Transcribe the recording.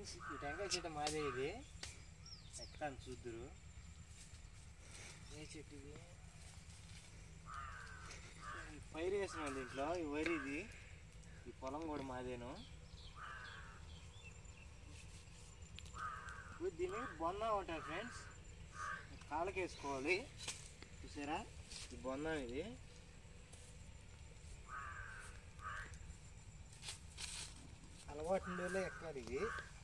friends ఈ టెంకాయ చెట్టు మాదే ఇది ఎక్కడాన్ని చూద్దురు ఏ చెట్టు ఇది ఈ పైరు వేసిన దీంట్లో ఈ వరి ఇది ఈ పొలం కూడా మాదేను ఇది దీన్ని బొంద ఉంటాయి ఫ్రెండ్స్ కాళ్ళకి వేసుకోవాలి చూసారా ఈ బొందం ఇది అలవాటు ఉండేలే ఎక్కాలి ఇది